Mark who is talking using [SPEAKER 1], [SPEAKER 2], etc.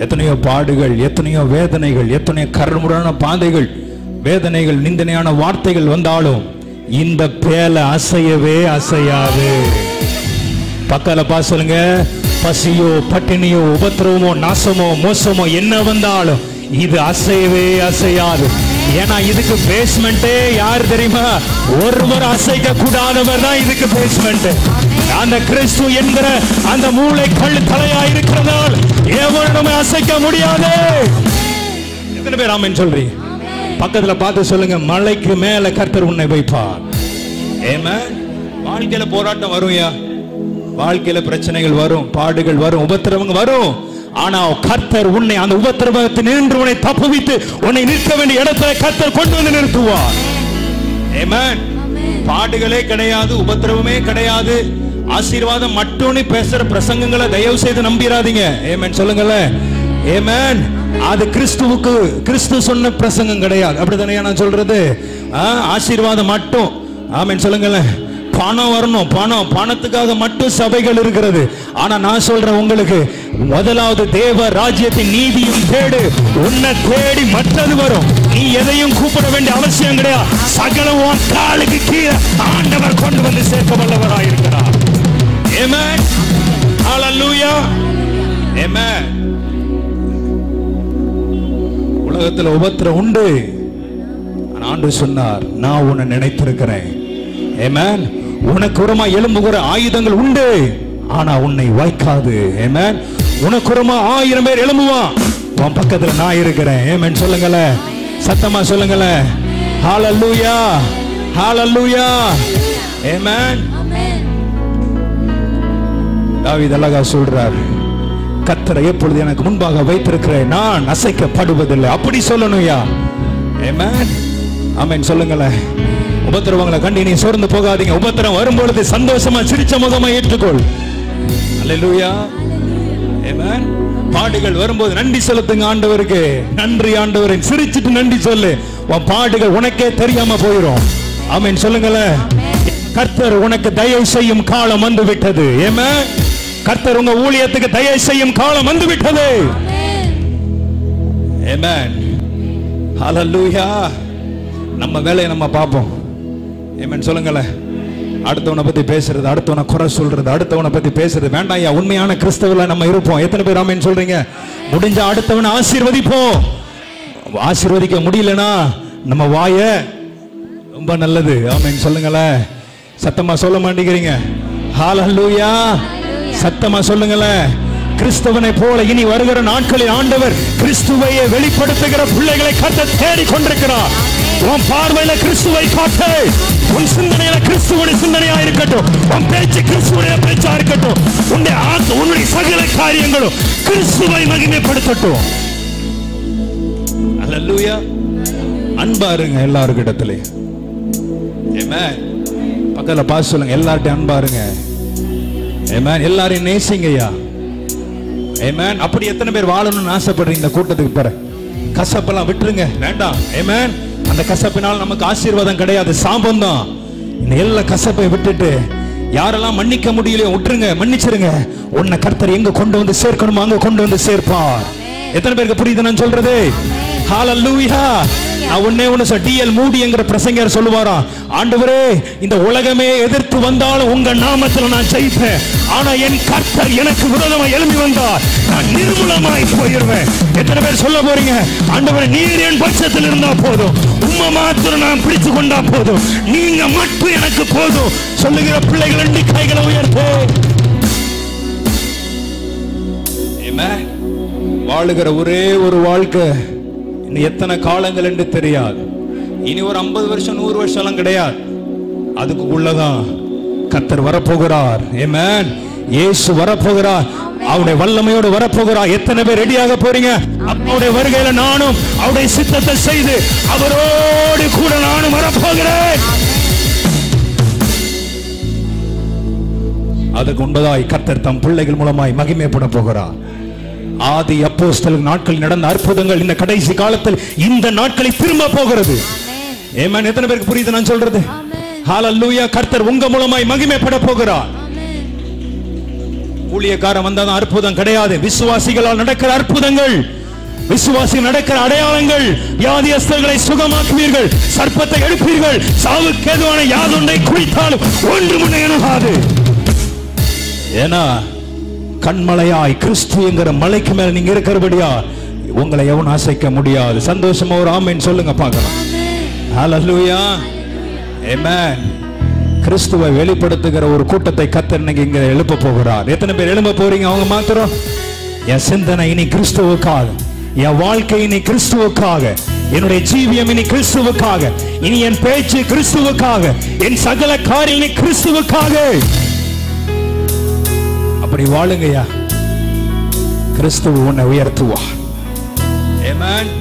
[SPEAKER 1] எத்தனையோ பாடுகள் எத்தனையோ வேதனைகள் எத்தனையோ கருமுடான பாதைகள் வேதனைகள் நிந்தனையான வார்த்தைகள் வந்தாலும் இந்த பேலை அசையவே அசையாது பக்கத்துல பா சொல்லுங்க பசியோ பட்டினியோ உபத்திரவமோ நாசமோ மோசமோ என்ன வந்தாலும் இது அசையவே அசையாது ஏன்னா இதுக்கு பேஸ்மெண்டே யார் தெரியுமா ஒருவர் அசைக்க கூடாதவர் தான் இதுக்கு பேஸ்மெண்ட் அந்த கிறிஸ்து என்கிற அந்த மூளை கல் தலையா இருக்கிறதால் எவனுமே அசைக்க முடியாது எத்தனை பேர் ஆமென் சொல்றீங்க பக்கத்துல பார்த்து சொல்லுங்க மலைக்கு மேல கர்த்தர் உன்னை வைப்பார் ஏமா வாழ்க்கையில போராட்டம் வரும்யா வாழ்க்கையில பிரச்சனைகள் வரும் பாடுகள் வரும் உபத்திரவங்க வரும் ஆனா கர்த்தர் உன்னை அந்த உபத்திரவத்தை நின்று உன்னை தப்புவித்து உன்னை நிற்க வேண்டிய இடத்துல கர்த்தர் கொண்டு வந்து நிறுத்துவார் Amen. பாடுகளே கிடையாது உபத்திரவமே கிடையாது ஆசீர்வாதம் மட்டும்னு பேசுற பிரசங்கங்களை தயவு செய்து நம்பிராதீங்க ஏமேன் சொல்லுங்களேன் ஏமேன் அது கிறிஸ்துவுக்கு கிறிஸ்து சொன்ன பிரசங்கம் கிடையாது அப்படிதானே நான் சொல்றது ஆ, ஆசீர்வாதம் மட்டும் ஆமென் சொல்லுங்களேன் பணம் வரணும் பணம் பணத்துக்காக மட்டும் சபைகள் இருக்கிறது ஆனா நான் சொல்றேன் உங்களுக்கு முதலாவது தேவ ராஜ்யத்தின் நீதியும் தேடு உன்னை தேடி மற்றது வரும் நீ எதையும் கூப்பிட வேண்டிய அவசியம் கிடையாது சகலம் உன் காலுக்கு கீழே ஆண்டவர் கொண்டு வந்து சேர்க்க வல்லவராய் இருக்கிறார் Amen. Hallelujah. Amen. உலகத்துல உபத்திரம் உண்டு ஆனா ஆண்டு சொன்னார் நான் உன்னை நினைத்திருக்கிறேன் ஏமேன் உனக்கு உரமா எழும்புகிற ஆயுதங்கள் உண்டு ஆனா உன்னை வைக்காது ஏமேன் உனக்கு உரமா ஆயிரம் பேர் எழும்புவான் உன் பக்கத்துல நான் இருக்கிறேன் ஏமேன் சொல்லுங்களேன் சத்தமா சொல்லுங்களேன் ஹalleluya ஹalleluya ஏமேன் தாவீது அழகா சொல்றாரு கத்தரை எப்பொழுது எனக்கு முன்பாக வைத்திருக்கிறேன் நான் அசைக்கப்படுவதில்லை அப்படி சொல்லணும்யா ஆமென் ஆமென் சொல்லுங்களேன் உபத்திரவங்களை கண்டு நீ சோர்ந்து போகாதீங்க உபத்திரம் வரும்பொழுது சந்தோஷமா சிரிச்ச முகமா ஏற்றுக்கொள் அல்லேலூயா ஆமென் பாடுகள் வரும்போது நன்றி செலுத்துங்க ஆண்டவருக்கு நன்றி ஆண்டவரை சிரிச்சிட்டு நன்றி சொல்லு உன் பாடுகள் உனக்கே தெரியாம போயிடும் ஆமென் சொல்லுங்களேன் கர்த்தர் உனக்கு தயவு செய்யும் காலம் வந்து விட்டது ஏமா கர்த்தர் உங்க ஊழியத்துக்கு தயவு செய்யும் காலம் வந்து விட்டது ஆமென் ஹalleluya நம்ம வேலையை நம்ம பார்ப்போம் ஏமேன் சொல்லுங்களேன் அடுத்தவனை பத்தி பேசுறது அடுத்தவனை குறை சொல்றது அடுத்தவனை பத்தி பேசுறது வேண்டாம் ஐயா உண்மையான கிறிஸ்தவல நம்ம இருப்போம் எத்தனை பேர் ஆமென் சொல்றீங்க முடிஞ்ச அடுத்தவனை ஆசீர்வதிப்போம் ஆசீர்வதிக்க முடியலனா நம்ம வாய ரொம்ப நல்லது ஆமென் சொல்லுங்களேன் சத்தமா சொல்ல மாட்டேங்கிறீங்க ஹalleluya சத்தமா சொல்லுங்களேன் கிறிஸ்தவனை போல இனி வருகிற நாட்களில் ஆண்டவர் கிறிஸ்துவையே வெளிப்படுத்துகிற பிள்ளைகளை கத்த தேடி கொண்டிருக்கிறார் உன் பார்வையில கிறிஸ்துவை காட்டு உன் சிந்தனையில கிறிஸ்துவுடைய சிந்தனையா இருக்கட்டும் உன் பேச்சு கிறிஸ்துவுடைய பேச்சா இருக்கட்டும் உன்னுடைய ஆத்து உன்னுடைய சகல காரியங்களும் கிறிஸ்துவை மகிமைப்படுத்தட்டும் அல்லேலூயா அன்பா இருங்க எல்லாருக்கிடத்திலே Amen. பக்கத்துல பார்த்து சொல்லுங்க எல்லார்ட்டையும் அன்பா இருங்க Amen. எல்லாரையும் நேசிங்கய்யா Amen. அப்படி எத்தனை பேர் வாழணும்னு ஆசைப்படுறீங்க இந்த கூட்டத்துக்கு பிற கசப்பெல்லாம் விட்டுருங்க வேண்டாம் Amen. அந்த கசப்பினால் நமக்கு ஆசீர்வாதம் கிடையாது சாபம் தான் இந்த எல்லா கசப்பை விட்டுட்டு யாரெல்லாம் மன்னிக்க முடியலையோ விட்டுருங்க மன்னிச்சிருங்க உன்னை கர்த்தர் எங்க கொண்டு வந்து சேர்க்கணுமோ அங்க கொண்டு வந்து சேர்ப்பார் எத்தனை பேருக்கு புரியுது நான் சொல்றது ஹalleluya நான் ஒண்ணே ஒண்ணு சொல் டிஎல் மூடிங்கிற பிரசங்கர் சொல்லுவாராம் ஆண்டவரே இந்த உலகமே எதிர்த்து வந்தாலும் உங்க நாமத்துல நான் ஜெயிப்பேன் ஆனா என் கர்த்தர் எனக்கு விரோதமா எழும்பி வந்தார் நான் நிர்மூலமாய் போயிருவேன் எத்தனை பேர் சொல்ல போறீங்க ஆண்டவரே நீர் என் பட்சத்தில் இருந்தா போதும் உம்மை மாத்திரம் நான் பிடிச்சு கொண்டா போதும் நீங்க மட்டும் எனக்கு போதும் சொல்லுகிற பிள்ளைகள் ரெண்டு கைகளை உயர்த்து Amen. வாழுகிற ஒரே ஒரு வாழ்க்கை இன்னும் எத்தனை காலங்கள் என்று தெரியாது இனி ஒரு ஐம்பது வருஷம் நூறு வருஷம் எல்லாம் கிடையாது அதுக்கு உள்ளதான் கத்தர் வரப்போகிறார் ஏமேன் இயேசு வரப்போகிறார் அவருடைய வல்லமையோடு வரப்போகிறார் எத்தனை பேர் ரெடியாக போறீங்க அவருடைய வருகையில நானும் அவருடைய சித்தத்தை செய்து அவரோடு கூட நானும் வரப்போகிறேன் அதுக்கு உண்பதாய் கர்த்தர் தம் பிள்ளைகள் மூலமாய் மகிமைப்பட போகிறார் ஆதி அப்போஸ்தல நாட்களில் நடந்த அற்புதங்கள் இந்த கடைசி காலத்தில் இந்த நாட்களில் திரும்ப போகிறது ஏமேன் எத்தனை பேருக்கு புரியுது நான் சொல்றது ஹalleluya கர்த்தர் உங்க மூலமாய் மகிமைப்பட போகிறார் ஊழியக்காரன் வந்தாதான் அற்புதம் கிடையாது விசுவாசிகளால் நடக்கிற அற்புதங்கள் விசுவாசி நடக்கிற அடையாளங்கள் வியாதியஸ்தர்களை சுகமாக்குவீர்கள் சர்ப்பத்தை எடுப்பீர்கள் சாவுக்கு ஏதுவான யாதொன்றை குறித்தாலும் ஒன்று முன்னையணுகாது ஏன்னா கண்மலையாய் கிறிஸ்து என்கிற மலைக்கு மேல நீங்க இருக்கிறபடியா உங்களை எவனும் அசைக்க முடியாது சந்தோஷமா ஒரு ஆமேன் சொல்லுங்க பார்க்கலாம் ஹalleluya amen கிறிஸ்துவை வெளிப்படுத்துகிற ஒரு கூட்டத்தை கத்தர் இன்னைக்கு இங்க எழுப்ப போகிறார் எத்தனை பேர் எழும்ப போறீங்க அவங்க மாத்திரம் என் சிந்தனை இனி கிறிஸ்துவுக்காக என் வாழ்க்கை இனி கிறிஸ்துவுக்காக என்னுடைய ஜீவியம் இனி கிறிஸ்துவுக்காக இனி என் பேச்சு கிறிஸ்துவுக்காக என் சகல காரியம் இனி கிறிஸ்துவுக்காக அப்படி வாழுங்கய்யா கிறிஸ்துவ உன்னை உயர்த்துவார் Amen.